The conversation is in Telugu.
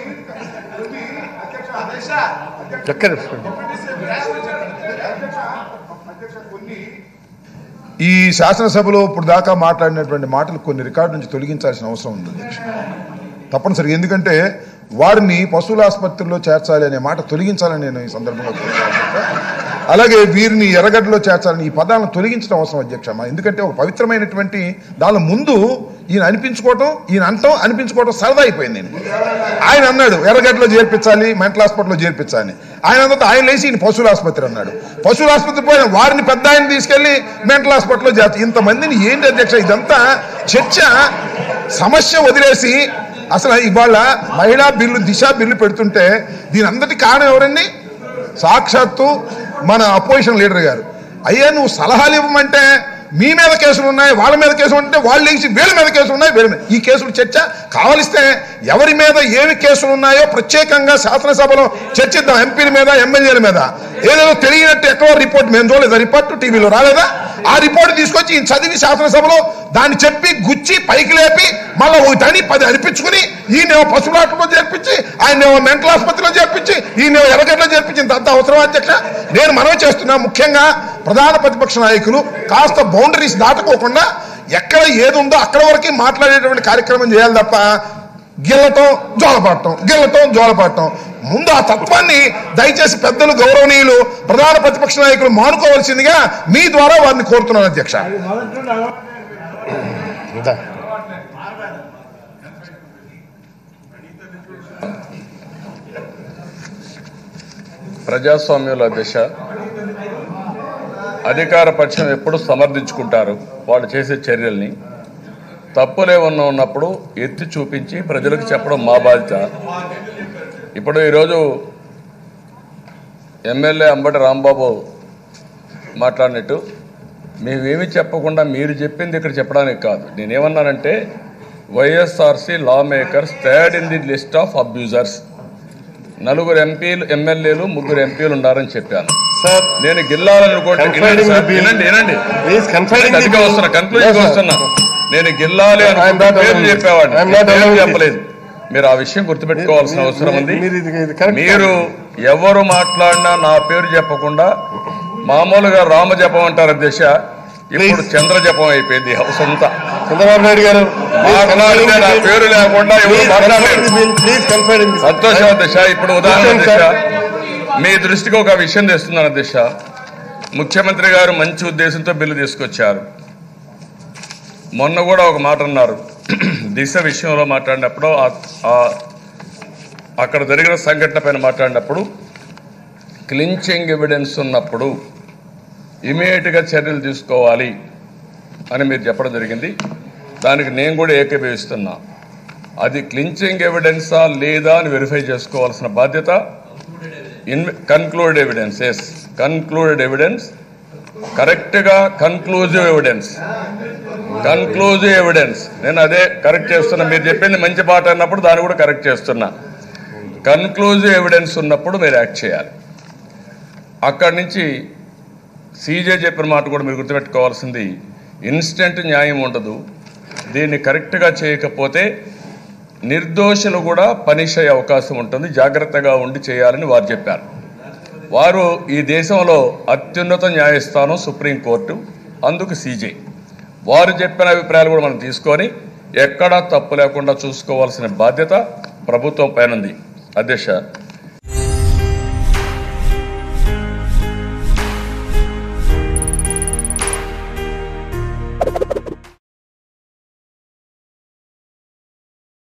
ఎక్కడ ఈ శాసనసభలో ఇప్పుడు దాకా మాట్లాడినటువంటి మాటలు కొన్ని రికార్డు నుంచి తొలగించాల్సిన అవసరం ఉంది అధ్యక్ష తప్పనిసరిగా ఎందుకంటే వారిని పశువుల ఆసుపత్రిలో చేర్చాలి అనే మాట తొలగించాలని నేను ఈ సందర్భంగా కోరుతున్నాను అధ్యక్ష. అలాగే వీరిని ఎర్రగడ్డలో చేర్చాలని ఈ పదాలను తొలగించడం అవసరం అధ్యక్ష మా ఎందుకంటే ఒక పవిత్రమైనటువంటి దాని ముందు ఈయన అనిపించుకోవటం ఈయన అంటాం అనిపించుకోవటం సరదా అయిపోయింది నేను ఆయన అన్నాడు ఎర్రగడ్డలో చేర్పించాలి మెంటల్ హాస్పిటల్లో చేర్పించాలి ఆయన అంతా ఆయన లేచి ఈయన పశువుల ఆసుపత్రి అన్నాడు పశువుల ఆసుపత్రి పోయిన వారిని పెద్ద ఆయన తీసుకెళ్లి మెంటల్ హాస్పిటల్లో చేర్చ ఇంతమందిని ఏంటి అధ్యక్ష ఇదంతా చర్చ సమస్య వదిలేసి అసలు ఇవాళ మహిళా బిల్లు దిశ బిల్లు పెడుతుంటే దీని అందటి కారణం ఎవరండి సాక్షాత్తు మన అపోజిషన్ లీడర్ గారు అయ్యా నువ్వు సలహాలు ఇవ్వమంటే మీ మీద కేసులు ఉన్నాయి వాళ్ళ మీద కేసులు ఉంటే వాళ్ళు లేచి వీళ్ళ మీద కేసులు ఉన్నాయి వీళ్ళ మీద ఈ కేసులు చర్చ కావలిస్తే ఎవరి మీద ఏమి కేసులు ఉన్నాయో ప్రత్యేకంగా శాసనసభలో చర్చిద్దాం ఎంపీల మీద ఎమ్మెల్యేల మీద ఏదేదో తెలియనట్టు ఎక్కడో రిపోర్ట్ మేము చూడలేదు రిపోర్ట్ టీవీలో రాలేదా ఆ రిపోర్ట్ తీసుకొచ్చి ఈయన చదివి శాసనసభలో దాన్ని చెప్పి గుచ్చి పైకి లేపి మళ్ళీ ఒకటని పది అనిపించుకుని ఈయన పశువులాటలో చేర్పించి ఆయన మెంటల్ ఆసుపత్రిలో చేర్పించి ఈయన ఎర్రగడ్డలో చేర్పించి ఇంత అవసరం అధ్యక్ష నేను మనవి చేస్తున్నా ముఖ్యంగా ప్రధాన ప్రతిపక్ష నాయకులు కాస్త బౌండరీస్ దాటుకోకుండా ఎక్కడ ఏది ఉందో అక్కడ వరకు మాట్లాడేటువంటి కార్యక్రమం చేయాలి తప్ప గిల్లటం జోలపడటం గిల్లటం జోలపడటం ముందు ఆ తత్వాన్ని దయచేసి పెద్దలు గౌరవనీయులు ప్రధాన ప్రతిపక్ష నాయకులు మానుకోవాల్సిందిగా మీ ద్వారా వారిని కోరుతున్నాను అధ్యక్ష ఇందా. ప్రజాస్వామ్యంలో దిశ అధికార పక్షం ఎప్పుడు సమర్థించుకుంటారు వాళ్ళు చేసే చర్యల్ని తప్పులేమన్నా ఉన్నప్పుడు ఎత్తి చూపించి ప్రజలకు చెప్పడం మా బాధ్యత ఇప్పుడు ఈరోజు ఎమ్మెల్యే అంబటి రాంబాబు మాట్లాడినట్టు మేమేమి చెప్పకుండా మీరు చెప్పింది ఇక్కడ చెప్పడానికి కాదు నేనేమన్నానంటే YSRC law makers third in the list of abusers నలుగురు ఎంపీలు ఎమ్మెల్యేలు ముగ్గురు ఎంపీలు ఉన్నారని చెప్పాను సార్ నేను గిల్లాలనుకోండి వినండి Confiding సార్, the bill. వినండి వినండి ప్లీజ్ కన్ఫైడింగ్ అందుకే వస్తున్నా కన్క్లూజన్ వస్తున్నా నేను గిల్లాలి I'm అనుకుంటే not పేరు allowing it. చెప్పేవాడిని I'm not పేరు allowing it. చెప్పలేదు మీరు ఆ విషయం గుర్తుపెట్టుకోవాల్సిన అవసరం ఉంది మీరు ఇది ఇది కరెక్ట్ మీరు ఎవరు మాట్లాడినా నా పేరు చెప్పకుండా మామూలుగా రామ జపం అంటారు అధ్యక్ష ఇప్పుడు Please. చంద్ర జపం అయిపోయింది హౌస్ అంతా చంద్రబాబు నాయుడు గారు మాట్లాడితే నా పేరు లేకుండా ఎవరు మాట్లాడలేరు ప్లీజ్ కన్ఫైడింగ్ సంతోషం అధ్యక్ష ఇప్పుడు ఉదాహరణ కూర్చోండి అధ్యక్ష మీ దృష్టికి ఒక విషయం తెస్తున్నాను అధ్యక్ష ముఖ్యమంత్రి గారు మంచి ఉద్దేశంతో బిల్లు తీసుకొచ్చారు మొన్న కూడా ఒక మాట అన్నారు దిశ విషయంలో మాట్లాడినప్పుడు ఆ- ఆ- అక్కడ జరిగిన సంఘటన పైన మాట్లాడినప్పుడు క్లించింగ్ ఎవిడెన్స్ ఉన్నప్పుడు ఇమీడియట్గా చర్యలు తీసుకోవాలి అని మీరు చెప్పడం జరిగింది దానికి నేను కూడా ఏకీభవిస్తున్నా అది క్లించింగ్ ఎవిడెన్సా లేదా అని వెరిఫై చేసుకోవాల్సిన బాధ్యత in concluded evidence yes concluded evidence కరెక్ట్గా కన్క్లూజివ్ ఎవిడెన్స్ కన్క్లూజివ్ ఎవిడెన్స్ నేను అదే కరెక్ట్ చేస్తున్నా మీరు చెప్పింది మంచి పాట అన్నప్పుడు దాన్ని కూడా కరెక్ట్ చేస్తున్నా కన్క్లూజివ్ ఎవిడెన్స్ ఉన్నప్పుడు మీరు యాక్ట్ చేయాలి అక్కడి నుంచి సీజే చెప్పిన మాట కూడా మీరు గుర్తుపెట్టుకోవాల్సింది ఇన్స్టెంట్ న్యాయం ఉండదు దీన్ని కరెక్ట్గా చేయకపోతే నిర్దోషులు కూడా పనిష్ అయ్యే అవకాశం ఉంటుంది జాగ్రత్తగా ఉండి చేయాలని వారు చెప్పారు వారు ఈ దేశంలో అత్యున్నత న్యాయస్థానం సుప్రీంకోర్టు అందుకు సీజే వారు చెప్పిన అభిప్రాయాలు కూడా మనం తీసుకొని ఎక్కడా తప్పు లేకుండా చూసుకోవాల్సిన బాధ్యత ప్రభుత్వం పైన ఉంది అధ్యక్ష